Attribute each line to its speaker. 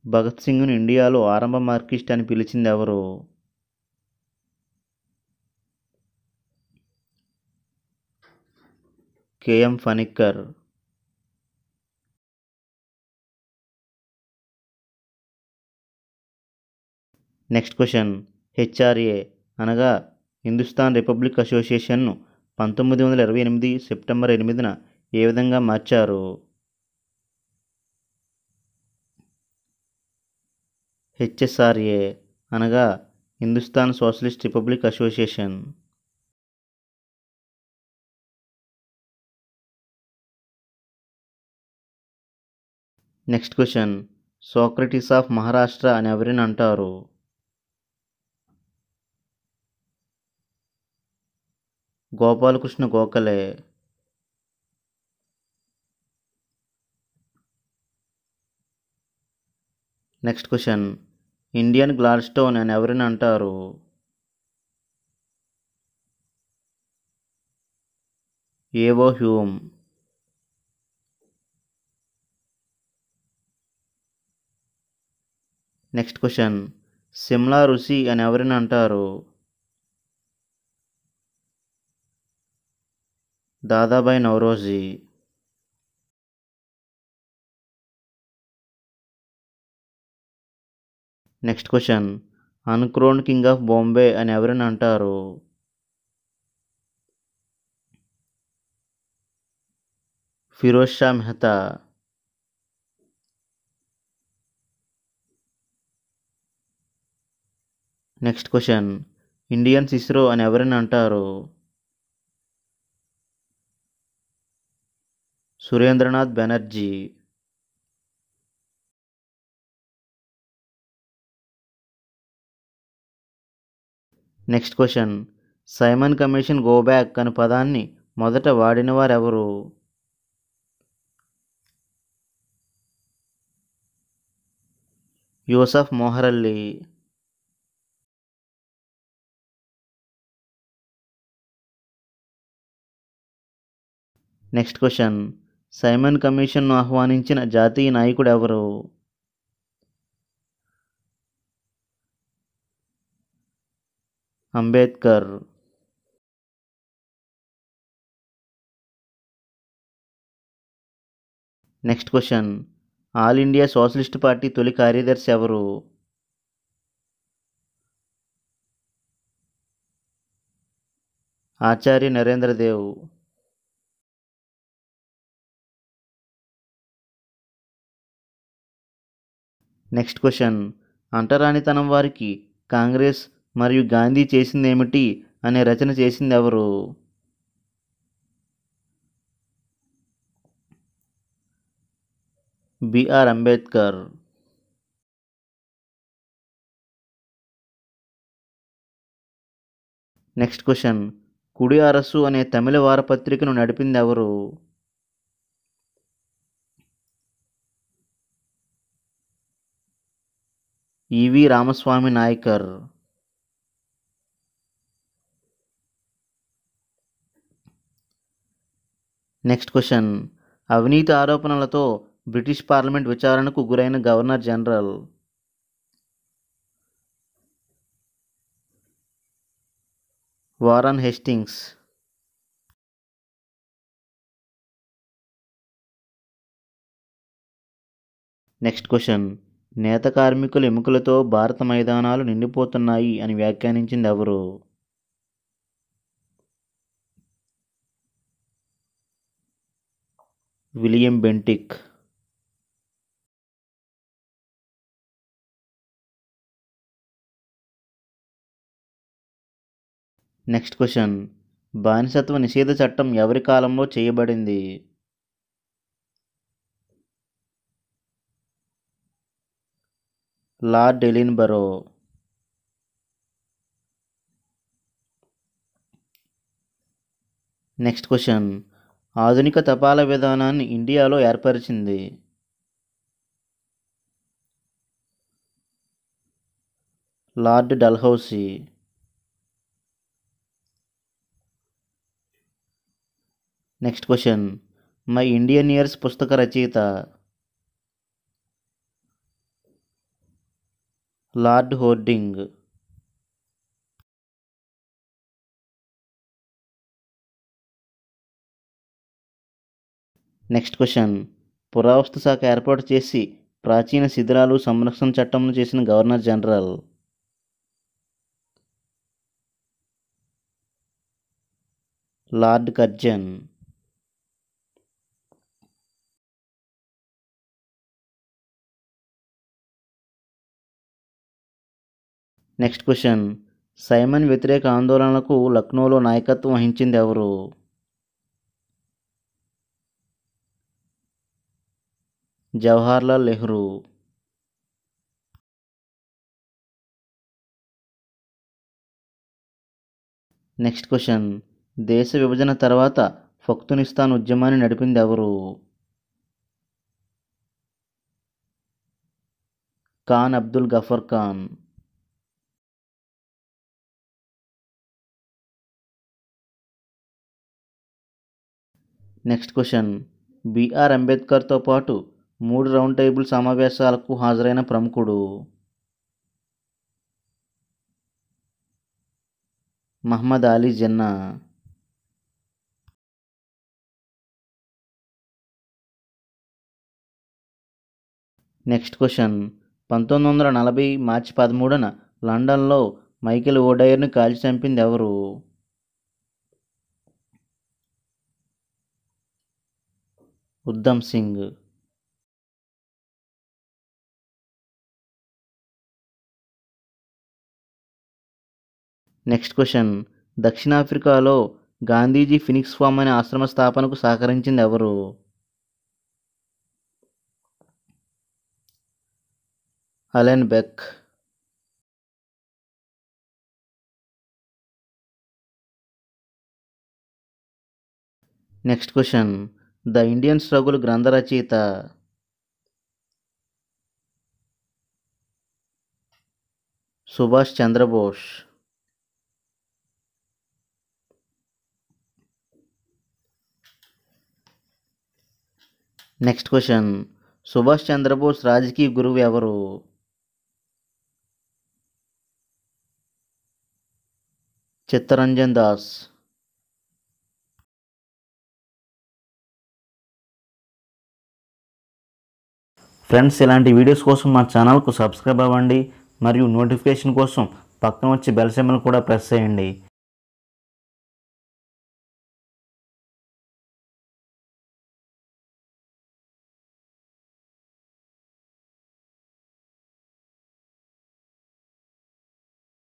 Speaker 1: భగత్ సింగ్ను ఇండియాలో ఆరంభ మార్కిస్ట్ అని పిలిచింది ఎవరు KM Panikkar next question HRA అనగా హిందుస్థాన్ రిపబ్లిక్ అసోసియేషన్ను పంతొమ్మిది వందల ఇరవై ఎనిమిది సెప్టెంబర్ ఎనిమిదిన ఏ విధంగా మార్చారు హెచ్ఎస్ఆర్ఏ అనగా Hindustan Socialist Republic Association next question Socrates of Maharashtra అని ఎవరిని అంటారు Gopalakrishna Gokhale next question Indian Gladstone అని ఎవరిని అంటారు AO Hume next question Simla Rishi అని ఎవరిని అంటారు Dadabhai Naoroji next question uncrowned king of Bombay అని ఎవరిని అంటారు Pheroze Shah Mehta next question Indian ఇస్రో అని ఎవరిని అంటారు Surendranath Banerjee next question Simon Commission go back అనే పదాన్ని మొదట వాడిన వారెవరు యూసఫ్ మొహరల్లీ నెక్స్ట్ క్వశ్చన్ సైమన్ కమిషన్ను ఆహ్వానించిన జాతీయ నాయకుడు ఎవరు Ambedkar next question All India Socialist Party తొలి కార్యదర్శి ఎవరు ఆచార్య నరేంద్ర దేవ్ నెక్స్ట్ క్వశ్చన్ అంటరానితనం వారికి కాంగ్రెస్ మరియు గాంధీ చేసిందేమిటి అనే రచన చేసింది ఎవరు బిఆర్ అంబేద్కర్ నెక్స్ట్ క్వశ్చన్ కుడి అరసు అనే తమిళ వారపత్రికను నడిపింది ఎవరు EV Ramaswamy Naicker next question అవినీతి ఆరోపణలతో బ్రిటిష్ పార్లమెంట్ విచారణకు గురైన Governor General Warren Hastings next question నేత కార్మికుల ఎముకలతో భారత మైదానాలు నిండిపోతున్నాయి అని వ్యాఖ్యానించింది ఎవరు విలియం బెంటిక్ నెక్స్ట్ క్వశ్చన్ బానిసత్వ నిషేధ చట్టం ఎవరి కాలంలో చేయబడింది లార్డ్ ఎలిన్బరో నెక్స్ట్ క్వశ్చన్ ఆధునిక తపాలా విధానాన్ని ఇండియాలో ఏర్పరిచింది Lord Dalhousie next question My Indian Years పుస్తక రచయిత లార్డ్ హోర్డింగ్ నెక్స్ట్ క్వశ్చన్ పురావస్తు శాఖ ఏర్పాటు చేసి ప్రాచీన శిథిలాలు సంరక్షణ చట్టంను చేసిన Governor General Lord Curzon next question Simon వ్యతిరేక ఆందోళనలకు లక్నోలో నాయకత్వం వహించింది ఎవరు జవహర్లాల్ నెహ్రూ నెక్స్ట్ క్వశ్చన్ దేశ విభజన తర్వాత ఫక్తునిస్తాన్ ఉద్యమాన్ని నడిపింది ఎవరు Khan Abdul Ghaffar Khan next question BR అంబేద్కర్తో పాటు మూడు రౌండ్ టేబుల్ సమావేశాలకు హాజరైన ప్రముఖుడు మహమ్మద్ అలీ జిన్నా నెక్స్ట్ క్వశ్చన్ పంతొమ్మిది వందల నలభై మార్చి పదమూడున లండన్లో మైకేల్ ఓడైర్ని కాల్చి చంపింది ఎవరు ఉద్దమ్ సింగ్ నెక్స్ట్ క్వశ్చన్ దక్షిణాఫ్రికాలో గాంధీజీ ఫినిక్స్ ఫామ్ అనే ఆశ్రమ స్థాపనకు సహకరించింది ఎవరు Allen Beck next question The Indian Struggle గ్రంథ రచయిత సుభాష్ చంద్రబోస్ నెక్స్ట్ క్వశ్చన్ సుభాష్ చంద్రబోస్ రాజకీయ గురువు ఎవరు చిత్తరంజన్ దాస్ ఫ్రెండ్స్ ఇలాంటి వీడియోస్ కోసం మా ఛానల్కు సబ్స్క్రైబ్ అవ్వండి మరియు నోటిఫికేషన్ కోసం పక్కన వచ్చి బెల్ సింబల్ కూడా ప్రెస్ చేయండి